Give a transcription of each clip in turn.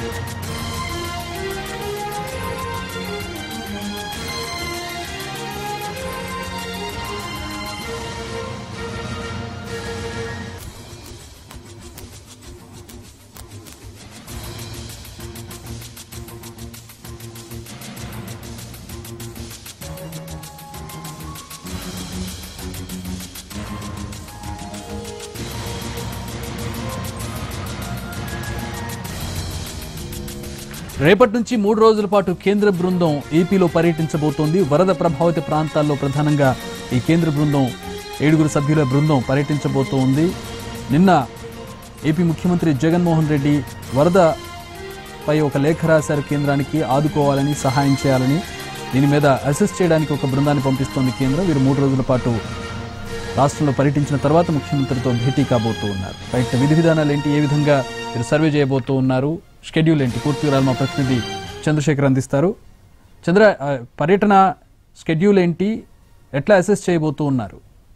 రేపటి నుంచి మూడు రోజుల పాటు కేంద్ర బృందం ఏపీలో పర్యటించబోతోంది వరద ప్రభావిత ప్రాంతాల్లో ప్రధానంగా ఈ కేంద్ర బృందం ఏడుగురు సభ్యుల బృందం పర్యటించబోతోంది నిన్న ఏపీ ముఖ్యమంత్రి జగన్మోహన్ రెడ్డి వరద పై ఒక లేఖ రాశారు కేంద్రానికి ఆదుకోవాలని సహాయం చేయాలని దీని మీద అసెస్ చేయడానికి ఒక బృందాన్ని పంపిస్తోంది కేంద్రం వీరు మూడు రోజుల పాటు రాష్ట్రంలో పర్యటించిన తర్వాత ముఖ్యమంత్రితో భేటీ కాబోతూ ఉన్నారు రైట్ విధి విధానాలు ఏంటి ఏ విధంగా మీరు సర్వే చేయబోతూ ఉన్నారు షెడ్యూల్ ఏంటి పూర్తి వివరాలు మా ప్రతినిధి చంద్రశేఖర్ అందిస్తారు చంద్ర ఆ, పర్యటన షెడ్యూల్ ఏంటి ఎట్లా అసెస్ చేయబోతూ ఉన్నారు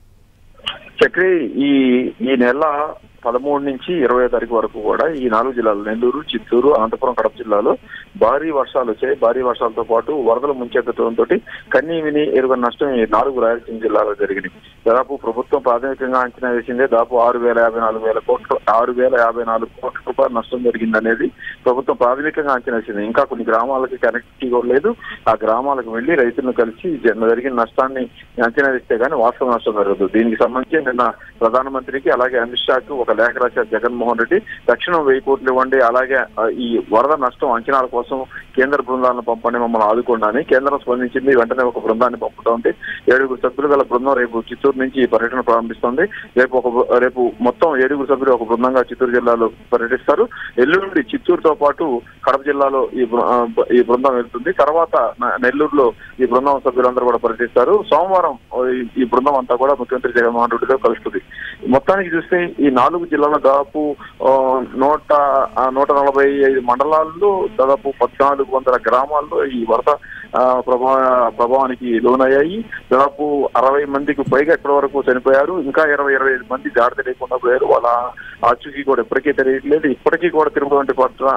చక్రి ఈ ఈ నెల పదమూడు నుంచి ఇరవై తారీఖు వరకు కూడా ఈ నాలుగు జిల్లాలు నెల్లూరు చిత్తూరు అనంతపురం కడప జిల్లాలో భారీ వర్షాలు వచ్చాయి భారీ వర్షాలతో పాటు వరదలు ముంచెత్తడంతో కన్నీ విని ఎరుగని నష్టం ఈ నాలుగు రాయలసీమ జిల్లాలో జరిగింది దాదాపు ప్రభుత్వం ప్రాథమికంగా అంచనా వేసిందే దాదాపు ఆరు వేల యాభై నాలుగు వేల కోట్ల ఆరు వేల యాభై నాలుగు కోట్ల రూపాయల నష్టం జరిగింది అనేది ప్రభుత్వం ప్రాథమికంగా అంచనా వేసింది ఇంకా కొన్ని గ్రామాలకి కనెక్టివిటీ కూడా లేదు ఆ గ్రామాలకు వెళ్లి రైతులను కలిసి జ- జరిగిన నష్టాన్ని అంచనా వేస్తే గానీ వాస్తవ నష్టం జరగదు దీనికి సంబంధించి నిన్న ప్రధానమంత్రికి అలాగే అమిత్ షాకు ఒక లేఖ రాశారు జగన్మోహన్ రెడ్డి తక్షణం వెయ్యి కోట్లు ఇవ్వండి అలాగే ఆ, ఈ వరద నష్టం అంచనాల కోసం కేంద్ర బృందాలను పంపండి మమ్మల్ని ఆదుకోండి అని కేంద్రం స్పందించింది వెంటనే ఒక బృందాన్ని పంపుతోంది ఏడుగురు సభ్యులు గల బృందం రేపు చిత్తూరు నుంచి ఈ పర్యటన ప్రారంభిస్తోంది రేపు ఒక బృ- రేపు మొత్తం ఏడుగురు సభ్యులు ఒక బృందంగా చిత్తూరు జిల్లాలో పర్యటిస్తారు ఎల్లుండి చిత్తూరుతో పాటు కడప జిల్లాలో ఈ బృ- ఆ, బ- ఈ బృందం వెళ్తుంది తర్వాత న- నెల్లూరులో ఈ బృందం సభ్యులందరూ కూడా పర్యటిస్తారు సోమవారం ఆ, ఈ- ఈ బృందం అంతా కూడా ముఖ్యమంత్రి జగన్మోహన్ రెడ్డితో కలుస్తుంది మొత్తానికి చూస్తే ఈ నాలుగు జిల్లాల దాదాపు ఆ, నూట ఆ, నూట నలభై ఐదు మండలాల్లో దాదాపు పద్నాలుగు వందల గ్రామాల్లో ఈ వరద ఆ, ప్రభావ ప్రభావానికి లోనయ్యాయి దాదాపు అరవై మందికి పైగా ఇప్పటి వరకు చనిపోయారు ఇంకా ఇరవై ఇరవై ఐదు మంది దాడి తెలియకుండా పోయారు వాళ్ళ ఆచూకీ కూడా ఇప్పటికీ తెలియట్లేదు ఇప్పటికీ కూడా తిరుగువంటి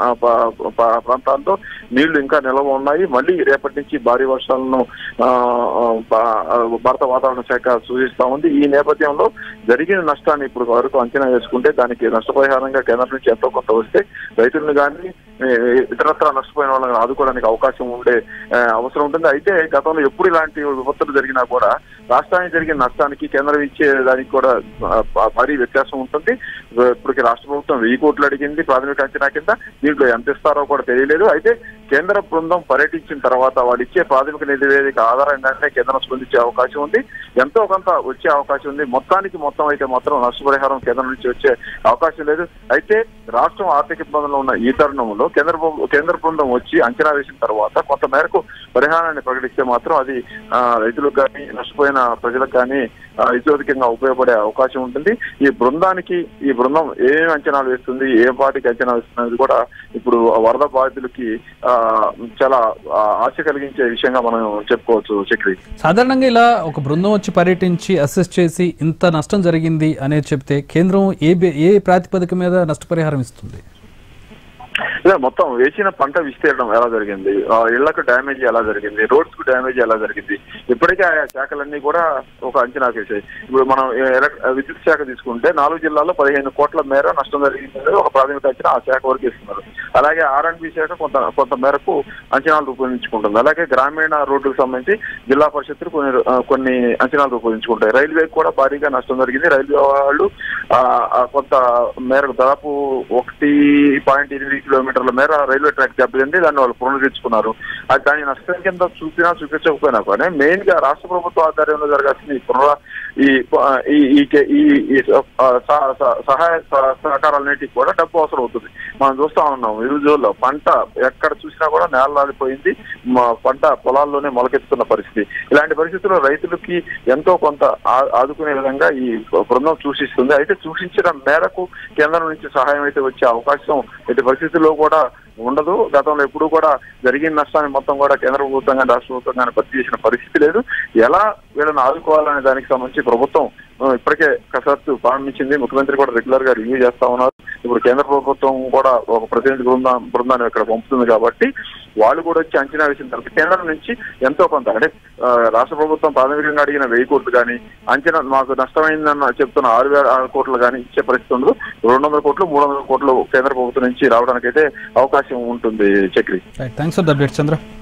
ప్రాంతాల్లో నీళ్లు ఇంకా నిల్వ ఉన్నాయి మళ్ళీ రేపటి నుంచి భారీ వర్షాలను ఆ, ఆ, భా- భారత వాతావరణ శాఖ సూచిస్తా ఉంది ఈ నేపథ్యంలో జరిగిన నష్టాన్ని ఇప్పుడు వరకు అంచనా వేసుకుంటే దానికి నష్టపరిహారంగా కేంద్రం నుంచి ఎంతో కొంత వస్తే రైతులను కానీ ఇతరత్ర నష్టపోయిన వాళ్ళని ఆదుకోవడానికి అవకాశం ఉండే ఆ, అవసరం ఉంటుంది అయితే గతంలో ఎప్పుడు ఇలాంటి విపత్తులు జరిగినా కూడా రాష్ట్రానికి జరిగిన నష్టానికి కేంద్రం ఇచ్చే దానికి కూడా ఆ, భా- భారీ వ్యత్యాసం ఉంటుంది ఇప్పటికి రాష్ట్ర ప్రభుత్వం వెయ్యి కోట్లు అడిగింది ప్రాథమిక అంచనా కింద దీంట్లో ఎంత ఇస్తారో కూడా తెలియలేదు అయితే కేంద్ర బృందం పర్యటించిన తర్వాత వాళ్ళు ఇచ్చే ప్రాథమిక నివేదిక ఆధారంగానే కేంద్రం స్పందించే అవకాశం ఉంది ఎంతో కొంత వచ్చే అవకాశం ఉంది మొత్తానికి మొత్తం అయితే మాత్రం నష్టపరిహారం కేంద్రం నుంచి వచ్చే అవకాశం లేదు అయితే రాష్ట్రం ఆర్థిక ఇబ్బందుల్లో ఉన్న ఈ తరుణంలో కేంద్ర బృ- కేంద్ర బృందం వచ్చి అంచనా వేసిన తర్వాత కొంత మేరకు పరిహారాన్ని ప్రకటిస్తే మాత్రం అది ఆ, రైతులకు కానీ నష్టపోయిన ప్రజలకు కానీ ఆ, ఇతోధికంగా ఉపయోగపడే అవకాశం ఉంటుంది ఈ బృందానికి ఈ బృందం ఏం అంచనాలు వేస్తుంది ఏ పార్టీకి అంచనా వేస్తుంది అనేది కూడా ఇప్పుడు వరద బాధితులకి ఆ, చాలా ఆ, ఆశ కలిగించే విషయంగా మనం చెప్పుకోవచ్చు చక్రి సాధారణంగా ఇలా ఒక బృందం వచ్చి పర్యటించి అసెస్ చేసి ఇంత నష్టం జరిగింది అనేది చెప్తే కేంద్రం ఏ బే- ఏ ప్రాతిపదిక మీద నష్టపరిహారం ఇస్తుంది ఇలా మొత్తం వేసిన పంట విస్తీర్ణం ఎలా జరిగింది ఆ ఇళ్లకు డ్యామేజ్ ఎలా జరిగింది రోడ్స్ కు డ్యామేజ్ ఎలా జరిగింది ఇప్పటికే ఆ శాఖలన్నీ కూడా ఒక అంచనా వేసాయి ఇప్పుడు మనం ఎలక్- విద్యుత్ శాఖ తీసుకుంటే నాలుగు జిల్లాల్లో పదిహేను కోట్ల మేర నష్టం జరిగింది అనేది ఒక ప్రాథమిక అంచనా ఆ శాఖ వరకు ఇస్తున్నారు అలాగే ఆర్ అండ్ బి శాఖ కొంత కొంత మేరకు అంచనాలు రూపొందించుకుంటుంది అలాగే గ్రామీణ రోడ్లకు సంబంధించి జిల్లా పరిషత్తులు కొన్ని ఆ, కొన్ని అంచనాలు రూపొందించుకుంటాయి రైల్వేకి కూడా భారీగా నష్టం జరిగింది రైల్వే వాళ్ళు ఆ, ఆ, కొంత మేరకు దాదాపు ఒకటి పాయింట్ ఎనిమిది కిలోమీటర్ల మేర రైల్వే ట్రాక్ దెబ్బతింది దాన్ని వాళ్ళు పునరుద్ధరించుకున్నారు అది దాని నష్టం కింద చూపినా చూపించకపోయినా కానీ మెయిన్ గా రాష్ట్ర ప్రభుత్వ ఆధ్వర్యంలో జరగాల్సిన ఈ పునర ఈ ఈ ఈ ఈ ఈ స- స- స- సహాయ స- సహకారాలన్నిటికీ కూడా డబ్బు అవసరం అవుతుంది మనం చూస్తా ఉన్నాం ఈ రోజుల్లో పంట ఎక్కడ చూసినా కూడా నేల రాలిపోయింది మా పంట పొలాల్లోనే మొలకెత్తుతున్న పరిస్థితి ఇలాంటి పరిస్థితుల్లో రైతులకి ఎంతో కొంత ఆ- ఆదుకునే విధంగా ఈ బృందం సూచిస్తుంది అయితే సూచించిన మేరకు కేంద్రం నుంచి సహాయం అయితే వచ్చే అవకాశం ఎట్టి పరిస్థితుల్లో కూడా ఉండదు గతంలో ఎప్పుడు కూడా జరిగిన నష్టాన్ని మొత్తం కూడా కేంద్ర ప్రభుత్వం కానీ రాష్ట్ర ప్రభుత్వం కానీ భర్తీ చేసిన పరిస్థితి లేదు ఎలా వీళ్ళని ఆదుకోవాలనే దానికి సంబంధించి ప్రభుత్వం ఆ, ఇప్పటికే కసరత్తు ప్రారంభించింది ముఖ్యమంత్రి కూడా రెగ్యులర్ గా రివ్యూ చేస్తా ఉన్నారు ఇప్పుడు కేంద్ర ప్రభుత్వం కూడా ఒక ప్రతినిధి బృందం బృందాన్ని ఇక్కడ పంపుతుంది కాబట్టి వాళ్ళు కూడా వచ్చి అంచనా వేసిన తర్వాత కేంద్రం నుంచి ఎంతో కొంత అంటే ఆ, రాష్ట్ర ప్రభుత్వం ప్రాథమికంగా అడిగిన వెయ్యి కోట్లు కానీ అంచనా మాకు నష్టమైందన్న చెప్తున్న ఆరు వేల ఆరు కోట్లు కానీ ఇచ్చే పరిస్థితి ఉండదు రెండు వందల కోట్లు మూడు వందల కోట్లు కేంద్ర ప్రభుత్వం నుంచి రావడానికైతే అవకాశం ఉంటుంది Chakri right thanks for the update Chandra